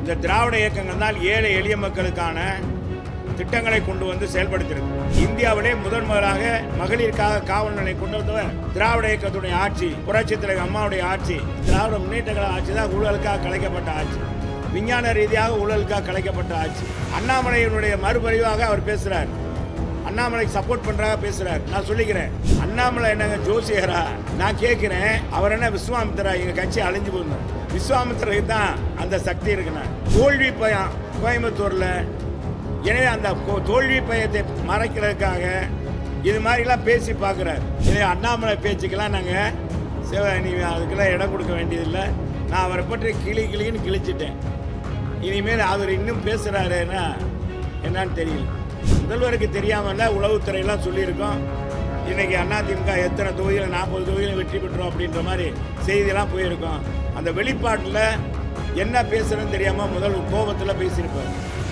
இந்த திராவிட இயக்கங்கள் தான் ஏழை எளிய மக்களுக்கான திட்டங்களை கொண்டு வந்து செயல்படுத்தியிருக்கு இந்தியாவிலே முதன் முதலாக மகளிருக்காக காவல் நிலையம் கொண்டு வந்தவர் திராவிட இயக்கத்துடைய ஆட்சி புரட்சித் தலைவர் அம்மாவுடைய ஆட்சி திராவிட முன்னேற்ற கழக ஆட்சி தான் ஊழலுக்காக கலைக்கப்பட்ட ஆட்சி விஞ்ஞான ரீதியாக ஊழலுக்காக கலைக்கப்பட்ட ஆட்சி அண்ணாமலையினுடைய மறுபறிவாக அவர் பேசுறார் அண்ணாமலைக்கு சப்போர்ட் பண்றாங்க பேசுறாரு நான் சொல்லிக்கிறேன் அண்ணாமலை என்னங்க ஜோசியரா நான் கேட்கிறேன் அவர் என்ன விஸ்வாமித்திரா எங்க கட்சி அழிஞ்சு போயிருந்தோம் விஸ்வாமித்திரருக்கு தான் அந்த சக்தி இருக்குண்ணா தோல்வி பயம் கோயம்புத்தூர்ல எனவே அந்த கோ- தோல்வி பயத்தை மறைக்கிறதுக்காக இது மாதிரிலாம் பேசி பார்க்குறாரு எனவே அண்ணாமலை பேச்சுக்கெல்லாம் நாங்கள் சிவ நீ அதுக்கெல்லாம் இடம் கொடுக்க வேண்டியதில்லை நான் அவரை பற்றி கிளி கிளின்னு கிழிச்சிட்டேன் இனிமேல் அவர் இன்னும் பேசுகிறாருன்னா என்னன்னு தெரியல முதல்வருக்கு தெரியாமல உளவுத்துறையெல்லாம் சொல்லியிருக்கோம் இன்னைக்கு அதிமுக எத்தனை தொகுதியில் நாற்பது தொகுதியில் வெற்றி பெற்றோம் அப்படின்ற மாதிரி செய்தியெல்லாம் போயிருக்கோம் அந்த வெளிப்பாட்டில் என்ன பேசுறதுன்னு தெரியாமல் முதல் கோபத்தில் பேசியிருப்பார்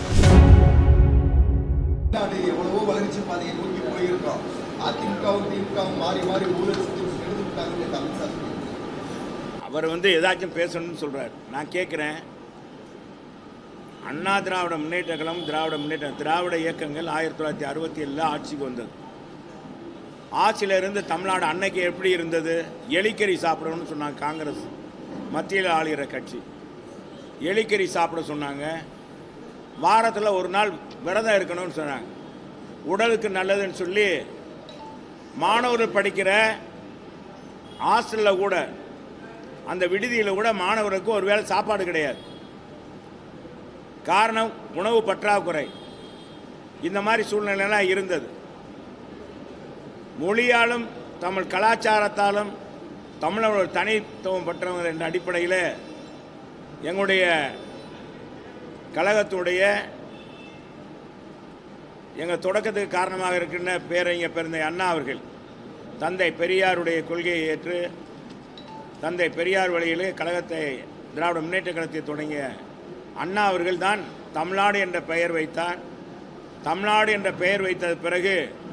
தமிழ்நாடு எவ்வளவோ வளர்ச்சி பாதையை நோக்கி போயிருக்கோம் அதிமுகவும் திமுகவும் மாறி மாறி ஊழல் செஞ்சு எடுத்துட்டாங்க அமித்ஷா சொல்லியிருக்காரு. அவர் வந்து ஏதாச்சும் பேசணும்னு சொல்றாரு நான் கேட்குறேன் அண்ணா திராவிட முன்னேற்ற கழகம் திராவிட முன்னேற்ற திராவிட இயக்கங்கள் ஆயிரத்தி தொள்ளாயிரத்தி அறுபத்தி ஏழில் ஆட்சிக்கு வந்தது ஆட்சியில் இருந்து தமிழ்நாடு அன்னைக்கு எப்படி இருந்தது எலிக்கறி சாப்பிடணும்னு சொன்னாங்க காங்கிரஸ் மத்தியில் ஆளுகிற கட்சி எலிக்கறி சாப்பிட சொன்னாங்க வாரத்தில் ஒரு நாள் விரதம் இருக்கணும்னு சொன்னாங்க உடலுக்கு நல்லதுன்னு சொல்லி மாணவர்கள் படிக்கிற ஹாஸ்டலில் கூட அந்த விடுதியில் கூட மாணவருக்கு ஒரு வேளை சாப்பாடு கிடையாது காரணம் உணவு பற்றாக்குறை இந்த மாதிரி சூழ்நிலையெல்லாம் இருந்தது மொழியாலும் தமிழ் கலாச்சாரத்தாலும் தமிழர் ஒரு தனித்துவம் பெற்றவங்க என்ற அடிப்படையில் எங்களுடைய கழகத்துடைய எங்கள் தொடக்கத்துக்கு காரணமாக இருக்கின்ற பேரறிஞர் பிறந்த அண்ணா அவர்கள் தந்தை பெரியாருடைய கொள்கையை ஏற்று தந்தை பெரியார் வழியிலே கழகத்தை திராவிட முன்னேற்ற கழகத்தை தொடங்கிய அண்ணா அவர்கள் தான் தமிழ்நாடு என்ற பெயர் வைத்தார் தமிழ்நாடு என்ற பெயர் வைத்த பிறகு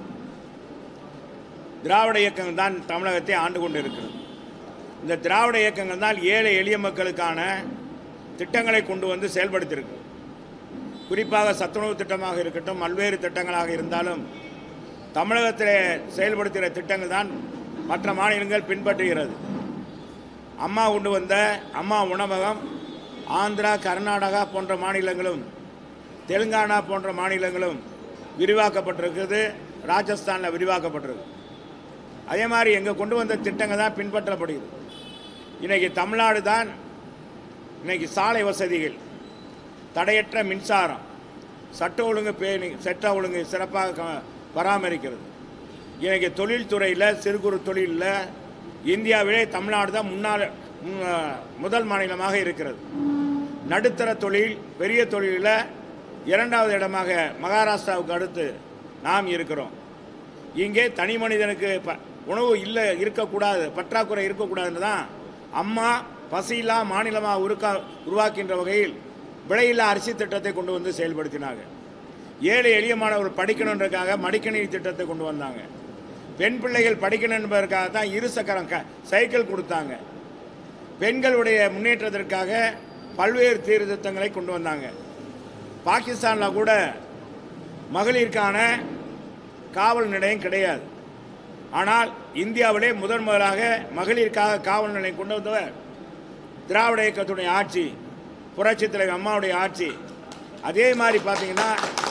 திராவிட இயக்கங்கள் தான் தமிழகத்தை ஆண்டு கொண்டு இருக்கிறது இந்த திராவிட இயக்கங்கள் தான் ஏழை எளிய மக்களுக்கான திட்டங்களை கொண்டு வந்து செயல்படுத்தியிருக்கு குறிப்பாக சத்துணவு திட்டமாக இருக்கட்டும் பல்வேறு திட்டங்களாக இருந்தாலும் தமிழகத்தில் செயல்படுத்துகிற திட்டங்கள் தான் மற்ற மாநிலங்கள் பின்பற்றுகிறது அம்மா கொண்டு வந்த அம்மா உணவகம் ஆந்திரா கர்நாடகா போன்ற மாநிலங்களும் தெலுங்கானா போன்ற மாநிலங்களும் விரிவாக்கப்பட்டிருக்குது ராஜஸ்தானில் விரிவாக்கப்பட்டிருக்கு அதே மாதிரி எங்கே கொண்டு வந்த திட்டங்கள் தான் பின்பற்றப்படுகிறது இன்னைக்கு தமிழ்நாடு தான் இன்னைக்கு சாலை வசதிகள் தடையற்ற மின்சாரம் சட்ட ஒழுங்கு பேணி சட்ட ஒழுங்கு சிறப்பாக க- பராமரிக்கிறது இன்னைக்கு தொழில்துறையில் சிறு குறு தொழிலில் இந்தியாவிலே தமிழ்நாடு தான் முன்னாள் மு- முதல் மாநிலமாக இருக்கிறது நடுத்தர தொழில் பெரிய தொழிலில் இரண்டாவது இடமாக மகாராஷ்டிராவுக்கு அடுத்து நாம் இருக்கிறோம் இங்கே தனி மனிதனுக்கு ப உணவு இல்லை இருக்கக்கூடாது பற்றாக்குறை இருக்கக்கூடாதுன்னு தான் அம்மா பசியில்லா மாநிலமாக உருக்கா உருவாக்கின்ற வகையில் விலையில்லா அரிசி திட்டத்தை கொண்டு வந்து செயல்படுத்தினாங்க ஏழை எளிய மாணவர்கள் படிக்கணுன்றதுக்காக மடிக்கணினி திட்டத்தை கொண்டு வந்தாங்க பெண் பிள்ளைகள் படிக்கணும் என்பதற்காக தான் இரு சக்கரம் க சைக்கிள் கொடுத்தாங்க பெண்களுடைய முன்னேற்றத்திற்காக பல்வேறு சீர்திருத்தங்களை கொண்டு வந்தாங்க பாகிஸ்தானில் கூட மகளிருக்கான காவல் நிலையம் கிடையாது ஆனால் இந்தியாவிலே முதன் முதலாக மகளிருக்காக காவல் நிலையம் கொண்டு வந்தவர் திராவிட இயக்கத்துடைய ஆட்சி புரட்சித் தலைவர் அம்மாவுடைய ஆட்சி அதே மாதிரி பார்த்தீங்கன்னா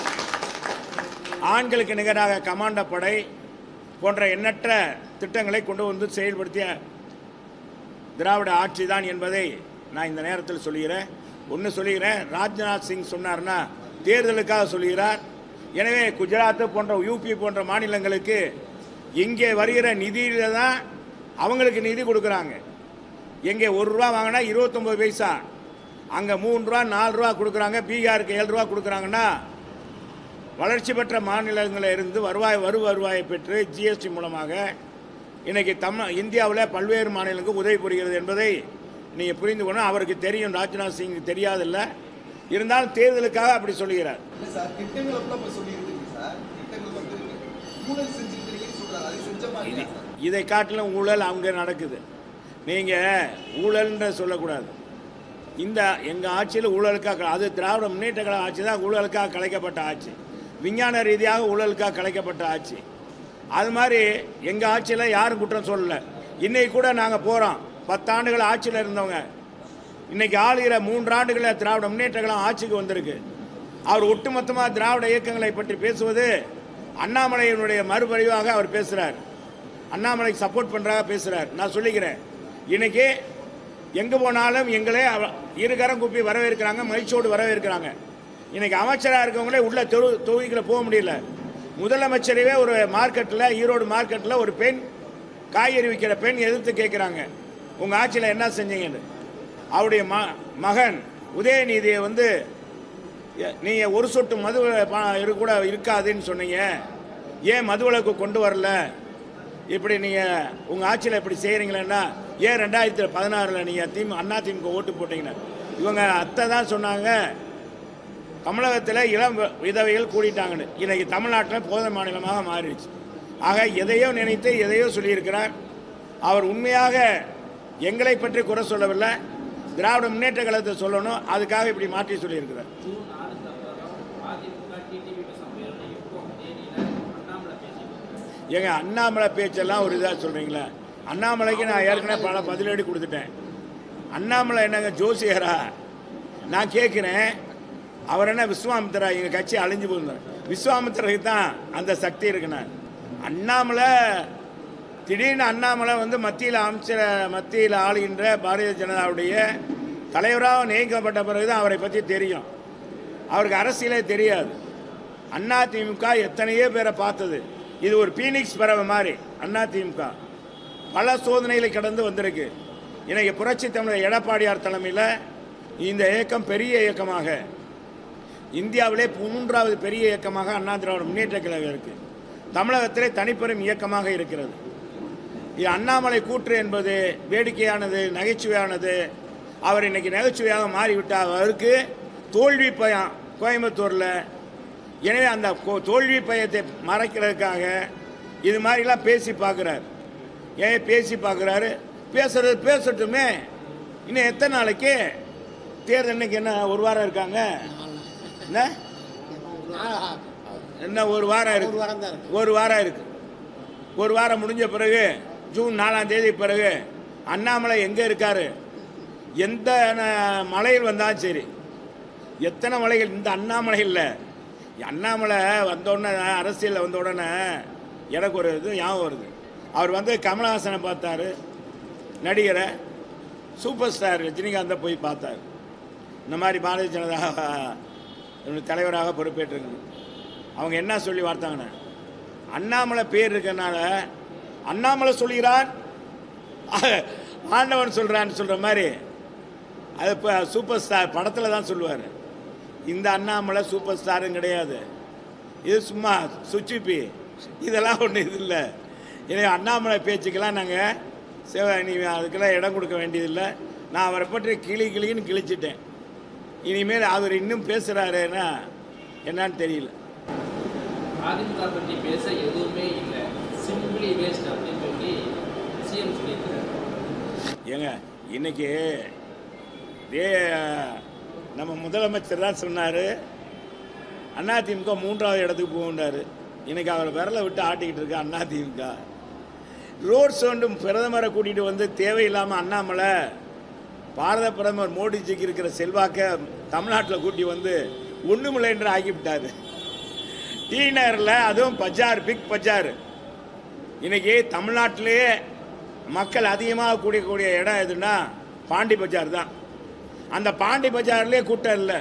ஆண்களுக்கு நிகராக கமாண்ட படை போன்ற எண்ணற்ற திட்டங்களை கொண்டு வந்து செயல்படுத்திய திராவிட ஆட்சி தான் என்பதை நான் இந்த நேரத்தில் சொல்லுகிறேன் ஒன்று சொல்லுகிறேன் ராஜ்நாத் சிங் சொன்னார்னா தேர்தலுக்காக சொல்லுகிறார் எனவே குஜராத் போன்ற யூபி போன்ற மாநிலங்களுக்கு இங்கே வருகிற நிதியில தான் அவங்களுக்கு நிதி கொடுக்குறாங்க எங்கே ஒரு ரூபா வாங்கினா இருபத்தொம்பது பைசா அங்கே மூணு ரூபா நாலு ரூபா கொடுக்குறாங்க பீகாருக்கு ஏழு ரூபா கொடுக்குறாங்கன்னா வளர்ச்சி பெற்ற மாநிலங்களில் இருந்து வருவாய் வரு வருவாயை பெற்று ஜிஎஸ்டி மூலமாக இன்னைக்கு தமிழ் இந்தியாவில் பல்வேறு மாநிலங்களுக்கு உதவி புரிகிறது என்பதை நீங்கள் புரிந்து கொள்ளணும் அவருக்கு தெரியும் ராஜ்நாத் சிங் தெரியாதில்ல இருந்தாலும் தேர்தலுக்காக அப்படி சொல்லுகிறார் இல்ல சார் திட்டங்கள் எல்லாம் இப்ப சொல்லியிருக்கீங்க சார் திட்டங்கள் வந்திருக்கு ஊழல் செஞ்சிருக்கிறீங்கன்னு சொல்றாங்க அதை செஞ்ச மாதிரி இது- சார் இதை காட்டிலும் ஊழல் அங்கே நடக்குது நீங்கள் ஊழல்ன்ற சொல்லக்கூடாது இந்த எங்கள் ஆட்சியில் ஊழலுக்காக அது திராவிட முன்னேற்ற கழக ஆட்சி தான் ஊழலுக்காக கலைக்கப்பட்ட ஆட்சி விஞ்ஞான ரீதியாக ஊழலுக்காக கலைக்கப்பட்ட ஆட்சி அது மாதிரி எங்கள் ஆட்சியில் யாரும் குற்றம் சொல்லலை இன்னைக்கு கூட நாங்கள் போகிறோம் பத்தாண்டுகள் ஆட்சியில் இருந்தவங்க இன்னைக்கு ஆளுகிற மூன்று ஆண்டுகளில் திராவிட முன்னேற்ற கழகம் ஆட்சிக்கு வந்திருக்கு அவர் ஒட்டுமொத்தமாக திராவிட இயக்கங்களை பற்றி பேசுவது அண்ணாமலையினுடைய மறுபடிவாக அவர் பேசுகிறார் அண்ணாமலைக்கு சப்போர்ட் பண்ணுறாங்க பேசுகிறார் நான் சொல்லிக்கிறேன் இன்னைக்கு எங்கே போனாலும் எங்களே அவ- இருகரம் கூப்பி வரவேற்கிறாங்க மகிழ்ச்சியோடு வரவேற்கிறாங்க இன்னைக்கு அமைச்சராக இருக்கவங்களே உள்ள தொழு தொகுதிக்குள்ள போக முடியல முதலமைச்சரவே ஒரு மார்க்கெட்டில் ஈரோடு மார்க்கெட்டில் ஒரு பெண் காய்கறி விற்கிற பெண் எதிர்த்து கேட்குறாங்க உங்கள் ஆட்சியில் என்ன செஞ்சீங்கன்னு அவருடைய ம மகன் உதயநிதியை வந்து எ- நீங்க ஒரு சொட்டு மது ப- இரு கூட இருக்காதுன்னு சொன்னீங்க ஏன் மதுவிலக்கு கொண்டு வரல இப்படி நீங்க உங்க ஆட்சியில் இப்படி செய்யறீங்களேன்னா ஏன் ரெண்டாயிரத்தி பதினாறுல நீங்க திமுக அண்ணா திமுக ஓட்டு போட்டீங்கன்னா இவங்க அத்தை தான் சொன்னாங்க தமிழகத்தில் இளம் வ- விதவைகள் கூடிட்டாங்கன்னு இன்னைக்கு தமிழ்நாட்டில் போதை மாநிலமாக மாறிடுச்சு ஆக எதையோ நினைத்து எதையோ சொல்லியிருக்கிறார் அவர் உண்மையாக எங்களை பற்றி குறை சொல்லவில்லை திராவிட முன்னேற்ற கழகத்தை சொல்லணும் அதுக்காக இப்படி மாற்றி சொல்லியிருக்கிறார் ஜூன் ஆறு தவிர அதிமுக டிடிவி சம்மேளனம் இப்போ தேனியில் அண்ணாமலை பேசிட்டு ஏங்க அண்ணாமலை பேச்செல்லாம் ஒரு இதாக சொல்கிறீங்களா அண்ணாமலைக்கு நான் ஏற்கனவே பல பதிலடி கொடுத்துட்டேன் அண்ணாமலை என்னங்க ஜோசியரா நான் கேட்குறேன் அவர் என்ன விஸ்வாமித்திரா எங்கள் கட்சி அழிஞ்சு போயிருந்தார் விஸ்வாமித்திரருக்கு தான் அந்த சக்தி இருக்குண்ணா அண்ணாமலை திடீர்னு அண்ணாமலை வந்து மத்தியில் அமைச்சர் மத்தியில் ஆளுகின்ற பாரதிய ஜனதாவுடைய தலைவராக நியமிக்கப்பட்ட பிறகு தான் அவரை பற்றி தெரியும் அவருக்கு அரசியலே தெரியாது அண்ணா திமுக எத்தனையோ பேரை பார்த்தது இது ஒரு பீனிக்ஸ் பறவை மாதிரி அண்ணா திமுக பல சோதனைகளை கடந்து வந்திருக்கு இன்னைக்கு புரட்சி தமிழர் எடப்பாடியார் தலைமையில் இந்த இயக்கம் பெரிய இயக்கமாக இந்தியாவிலே மூன்றாவது பெரிய இயக்கமாக அண்ணா திராவிட முன்னேற்ற கழகம் இருக்கு தமிழகத்திலே தனிப்பெரும் இயக்கமாக இருக்கிறது இது அண்ணாமலை கூற்று என்பது வேடிக்கையானது நகைச்சுவையானது அவர் இன்னைக்கு நகைச்சுவையாக மாறிவிட்டார் அவருக்கு தோல்வி பயம் கோயம்புத்தூரில் எனவே அந்த கோ- தோல்வி பயத்தை மறைக்கிறதுக்காக இது மாதிரிலாம் பேசி பார்க்குறாரு ஏன் பேசி பார்க்குறாரு பேசுறது பேசட்டுமே இன்னும் எத்தனை நாளைக்கு தேர்தல் இன்னைக்கு என்ன ஒரு வாரம் இருக்காங்க என்ன என்ன ஒரு வாரம் இருக்கு ஒரு வாரம் தான் இருக்கு. ஒரு வாரம் இருக்கு ஒரு வாரம் முடிஞ்ச பிறகு ஜூன் நாலாம் தேதி பிறகு அண்ணாமலை எங்கே இருக்காரு எந்த ந- மலையில் வந்தாலும் சரி எத்தனை மலைகள் இந்த அண்ணாமலை இல்லை அண்ணாமலை வந்த உடனே அரசியலில் வந்த உடனே எனக்கு ஒரு இது ஞாபகம் வருது அவர் வந்து கமலஹாசனை பார்த்தாரு நடிகரை சூப்பர் ஸ்டார் ரஜினிகாந்தை போய் பார்த்தார் இந்த மாதிரி பாரதிய ஜனதா இவனுக்கு தலைவராக பொறுப்பேற்றுங்க அவங்க என்ன சொல்லி வார்த்தாங்கண்ணே அண்ணாமலை பேர் இருக்கனால அண்ணாமலை சொல்கிறார் ஆண்டவன் சொல்கிறான்னு சொல்கிற மாதிரி அது இப்போ சூப்பர் ஸ்டார் படத்தில் தான் சொல்லுவார் இந்த அண்ணாமலை சூப்பர் ஸ்டாரும் கிடையாது இது சும்மா சுச்சிப்பி இதெல்லாம் ஒன்றும் இது இல்லை எனவே அண்ணாமலை பேச்சுக்கெல்லாம் நாங்கள் சிவ நீ அதுக்கெல்லாம் இடம் கொடுக்க வேண்டியதில்லை நான் அவரை பற்றி கிளி கிளின்னு கிழிச்சிட்டேன் இனிமேல் அவர் இன்னும் பேசுகிறாருன்னா என்னன்னு தெரியல அதிமுக பற்றி பேச எதுவுமே இல்லை சிம்பிளி வேஸ்ட் அப்படின்னு சொல்லி சிஎம் சொல்லியிருக்காரு ஏங்க இன்னைக்கு இதே நம்ம முதலமைச்சர் தான் சொன்னார் அதிமுக மூன்றாவது இடத்துக்கு போகுண்டாரு இன்னைக்கு அவர் விரலை விட்டு ஆட்டிக்கிட்டு இருக்கு அதிமுக ரோட் ஷோண்டு பிரதமரை கூட்டிகிட்டு வந்து தேவையில்லாமல் அண்ணாமலை பாரத பிரதமர் மோடிஜிக்கு இருக்கிற செல்வாக்க தமிழ்நாட்டில் கூட்டி வந்து ஒன்றுமில்லைன்ற ஆக்கிவிட்டாரு டி நகரில் அதுவும் பஜார் பிக் பஜார் இன்னைக்கு தமிழ்நாட்டிலேயே மக்கள் அதிகமாக கூடியக்கூடிய இடம் எதுன்னா பாண்டி பஜார் தான் அந்த பாண்டி பஜார்லேயே கூட்டம் இல்லை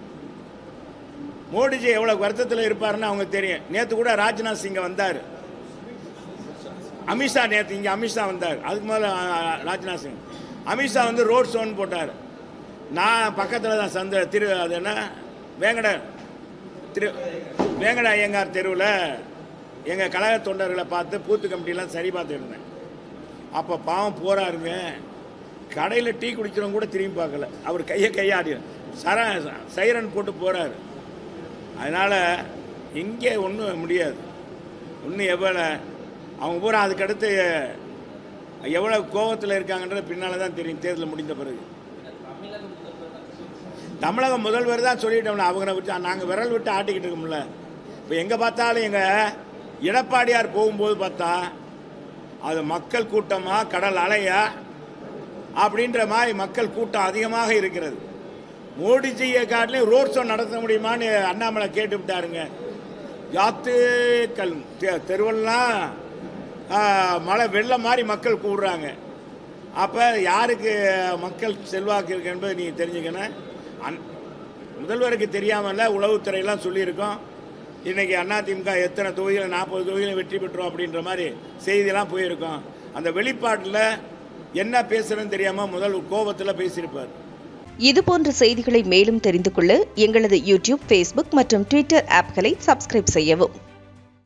மோடிஜி எவ்வளோ வருத்தத்தில் இருப்பாருன்னு அவங்க தெரியும் நேற்று கூட ராஜ்நாத் சிங் வந்தார் அமித்ஷா நேற்று இங்கே அமித்ஷா வந்தார் அதுக்கு முதல்ல ஆ, ராஜ்நாத் சிங் அமித்ஷா வந்து ரோட் ஷோன்னு போட்டார் நான் பக்கத்தில் தான் சந்த திரு அது என்ன வேங்கட திரு வேங்கட ஐயங்கார் தெருவில் எங்கள் கழக தொண்டர்களை பார்த்து பூத்து கமிட்டிலாம் சரி பார்த்துட்டு இருந்தேன் அப்போ பாவம் போறாருங்க கடையில் டீ குடிக்கிறவங்க கூட திரும்பி பார்க்கல அவர் கையை கையாடி சர சைரன் போட்டு போகிறாரு அதனால் இங்கே ஒன்றும் முடியாது ஒன்றும் எவ்வளோ அவங்க பூரா அதுக்கடுத்து எவ்வளோ கோபத்தில் இருக்காங்கன்றது பின்னால் தான் தெரியும் தேர்தல் முடிந்த பிறகு தமிழக முதல்வர் தமிழக முதல்வர் தான் சொல்லிட்டோம்ல அவங்கள விட்டு நாங்கள் விரல் விட்டு ஆட்டிக்கிட்டு இருக்கோம்ல இப்போ எங்கே பார்த்தாலும் எங்கள் எடப்பாடியார் போகும்போது பார்த்தா அது மக்கள் கூட்டமாக கடல் அலையா அப்படின்ற மாதிரி மக்கள் கூட்டம் அதிகமாக இருக்கிறது மோடிஜியை காட்டிலையும் ரோட் ஷோ நடத்த முடியுமான்னு அண்ணாமலை கேட்டு விட்டாருங்க யாத்துக்கள் தெ- தெருவெல்லாம் ஆ, மழை வெள்ளம் மாதிரி மக்கள் கூடுறாங்க அப்போ யாருக்கு மக்கள் செல்வாக்கு இருக்கு என்பதை நீங்கள் தெரிஞ்சுக்கணும் அன் முதல்வருக்கு தெரியாமல்ல உளவுத்துறையெல்லாம் சொல்லியிருக்கோம் இன்னைக்கு அதிமுக எத்தனை தொகுதியில் நாற்பது தொகுதியில் வெற்றி பெற்றோம் அப்படின்ற மாதிரி செய்தியெல்லாம் போயிருக்கோம் அந்த வெளிப்பாட்டில் என்ன பேசுறதுன்னு தெரியாமல் முதல் கோபத்தில் பேசியிருப்பார் இதுபோன்ற செய்திகளை மேலும் தெரிந்து கொள்ள எங்களது யூடியூப் ஃபேஸ்புக் மற்றும் ட்விட்டர் ஆப்களை சப்ஸ்கிரைப் செய்யவும்